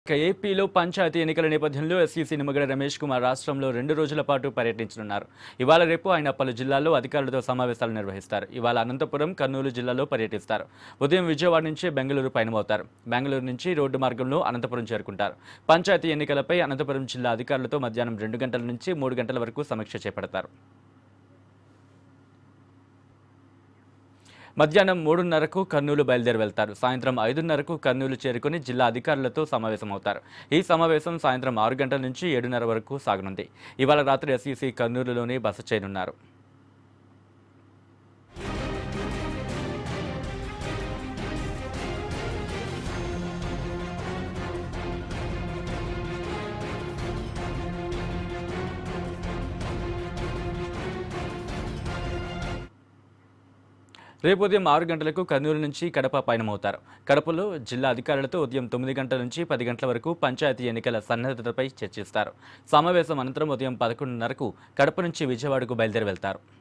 ఇక ఏపీలో పంచాయతీ ఎన్నికల నేపథ్యంలో ఎస్సీసీ నిమ్మగడ్డ రమేష్ కుమార్ రాష్ట్రంలో రెండు రోజుల పాటు పర్యటించనున్నారు ఇవాళ రేపు ఆయన పలు జిల్లాల్లో అధికారులతో సమావేశాలు నిర్వహిస్తారు ఇవాళ అనంతపురం కర్నూలు జిల్లాలో పర్యటిస్తారు ఉదయం విజయవాడ నుంచి బెంగళూరు పయనమవుతారు బెంగళూరు నుంచి రోడ్డు మార్గంలో అనంతపురం చేరుకుంటారు పంచాయతీ ఎన్నికలపై అనంతపురం జిల్లా అధికారులతో మధ్యాహ్నం రెండు గంటల నుంచి మూడు గంటల వరకు సమీక్ష చేపడతారు మధ్యాహ్నం మూడున్నరకు కర్నూలు బయలుదేరి వెళ్తారు సాయంత్రం ఐదున్నరకు కర్నూలు చేరుకుని జిల్లా అధికారులతో సమావేశమవుతారు ఈ సమావేశం సాయంత్రం ఆరు గంటల నుంచి ఏడున్నర వరకు సాగనుంది ఇవాళ రాత్రి ఎస్ఈసీ కర్నూలులోనే బస చేయనున్నారు రేపు ఉదయం ఆరు గంటలకు కర్నూలు నుంచి కడప పయనమవుతారు కడపలో జిల్లా అధికారులతో ఉదయం తొమ్మిది గంటల నుంచి పది గంటల వరకు పంచాయతీ ఎన్నికల సన్నద్ధతపై చర్చిస్తారు సమావేశం అనంతరం ఉదయం పదకొండున్నరకు కడప నుంచి విజయవాడకు బయలుదేరి వెళ్తారు